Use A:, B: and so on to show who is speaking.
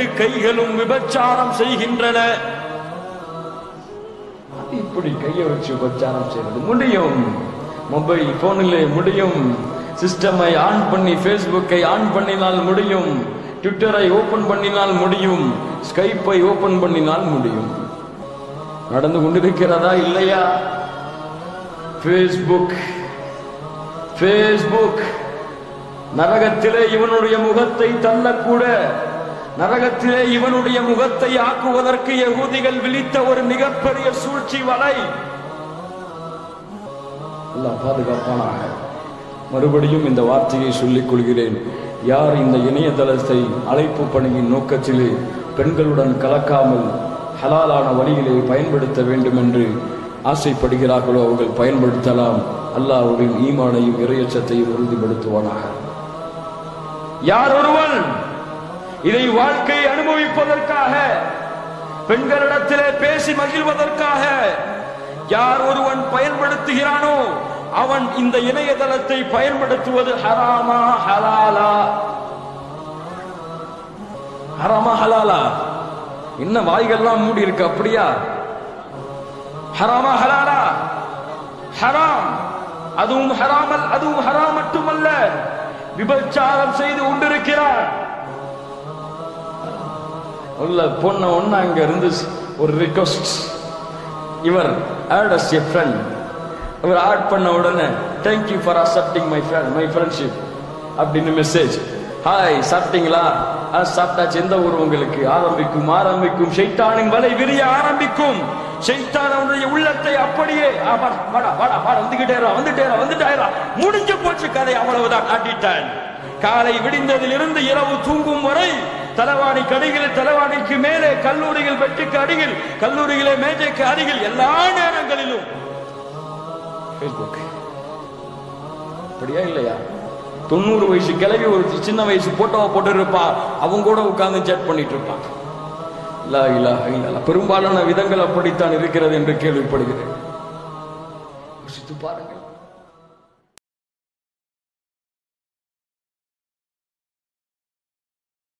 A: ரெண்டு கைகளும் விபச்சாரம் செய்கின்றன அது இப்படி கையை வச்சு உபச்சாரம் செய்வது முடியும் மொபைல் போனிலே முடியும் சிஸ்டமை ஆன் பண்ணி ஃபேஸ்புக்கை ஆன் பண்ணினால் முடியும் ட்விட்டரை ஓபன் பண்ணினால் முடியும் ஸ்கைப்பை ஓபன் பண்ணினால் முடியும் நடந்து கொண்டிருக்கிறதா இல்லையா ஃபேஸ்புக் ஃபேஸ்புக் நரகத்திலே இவனுடைய முகத்தை தள்ளக்கூட நரகத்திலே இவனுடைய முகத்தை ஆக்குவதற்கு யகூதிகள் விழித்த ஒரு மிகப்பெரிய சூழ்ச்சி வலை அல்லாஹ் பாதுகாப்பானாக மறுபடியும் இந்த வார்த்தையை சொல்லிக் கொள்கிறேன் யார் இந்த இணையதளத்தை அழைப்பு பணியின் நோக்கத்திலே பெண்களுடன் கலக்காமல் ஹலாலான வழியிலே பயன்படுத்த வேண்டும் என்று ஆசைப்படுகிறார்களோ அவர்கள் பயன்படுத்தலாம் அல்லாஹ் அவர்களின் ஈமானையும் இறையச்சத்தையும் உறுதிப்படுத்துவானாக யார் ஒருவன் இதை வாழ்க்கை அனுபவிப்பதற்காக பெண்களிடத்திலே பேசி மகிழ்வதற்காக யார் ஒருவன் பயன்படுத்துகிறானோ அவன் இந்த இணையதளத்தை பயன்படுத்துவது ஹராமா ஹலாலா ஹராமா ஹலாலா என்ன வாய்கள்லாம் மூடி இருக்கு அப்படியா ஹராமா ஹலாலா ஹராம் அதுவும் ஹராமல் அதுவும் ஹராம் மட்டுமல்ல விபச்சாரம் செய்து கொண்டிருக்கிறார் உள்ள பொண்ண ஒண்ணு அங்க இருந்து ஒரு ரிக்வஸ்ட் இவர் ஆட் அஸ் எ ஃப்ரெண்ட் இவர் ஆட் பண்ண உடனே thank you for accepting my friend my friendship அப்படின்னு மெசேஜ் ஹாய் சாப்பிட்டீங்களா ஆ சாப்பிட்டாச்சு எந்த ஊர் உங்களுக்கு ஆரம்பிக்கும் ஆரம்பிக்கும் ஷைத்தானின் வலை விரிய ஆரம்பிக்கும் ஷைத்தான் அவனுடைய உள்ளத்தை அப்படியே ஆ, வாடா வாடா வாடா வாடா வந்துகிட்டேரா வந்துட்டேரா வந்துட்டாரா முடிஞ்சு போச்சு கதை அவ்வளவுதான் காட்டிட்டான் காலை விடிந்ததிலிருந்து இரவு தூங்கும் வரை தலவாணி கடிகள் தலவாணிக்கு மேலே கல்லூரிகள் பெட்டுக்கு அடியில் கல்லூரிகளே மேஜைக்கு அருகில் எல்லா நேரங்களிலும் Facebook. அப்படியா இல்லையா தொண்ணூறு வயசு கிளவி ஒரு சின்ன வயசு போட்டோவை போட்டு இருப்பா அவங்க கூட உட்கார்ந்து சேட் பண்ணிட்டு இருப்பான் இல்ல இல்ல இல்ல பெரும்பாலான விதங்கள் அப்படித்தான் இருக்கிறது என்று கேள்விப்படுகிறேன் யோசித்து பாருங்கள்